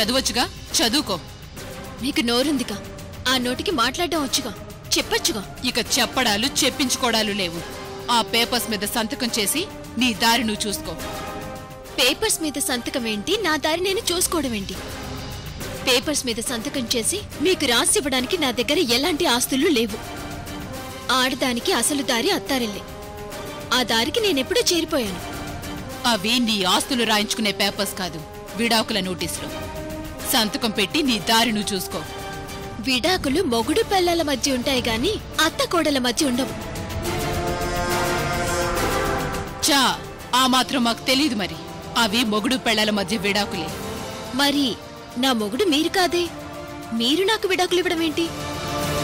చదవచ్చుగా చదువుకో నీకు నోరుందిగా ఆ నోటికి మాట్లాడడం వచ్చుగా చెప్పొచ్చుగా ఇక చెప్పడాలు చెప్పించుకోవడాలు లేవు ఆ పేపర్స్ మీద సంతకం చేసి నీ దారి నువ్వు చూసుకో పేపర్స్ మీద సంతకం ఏంటి నా దారి నేను చూసుకోవడం ఏంటి పేపర్స్ మీద సంతకం చేసి మీకు రాసివ్వడానికి నా దగ్గర ఎలాంటి ఆస్తులు లేవు ఆడదానికి అసలు దారి అత్తారెళ్ళే ఆ దారికి నేనెప్పుడూ చేరిపోయాను అవి నీ ఆస్తులు రాయించుకునే పేపర్స్ కాదు విడాకుల నోటీసులు సంతకం పెట్టి నీ దారి నువ్వు చూసుకో విడాకులు మొగుడు పిల్లల మధ్య ఉంటాయి గాని అత్త కోడల మధ్య ఉండవు చా ఆ మాత్రం మాకు తెలియదు మరి అవి మొగుడు పెళ్లాల మధ్య విడాకులే మరి నా మొగుడు మీరు కాదే మీరు నాకు విడాకులు ఇవ్వడం ఏంటి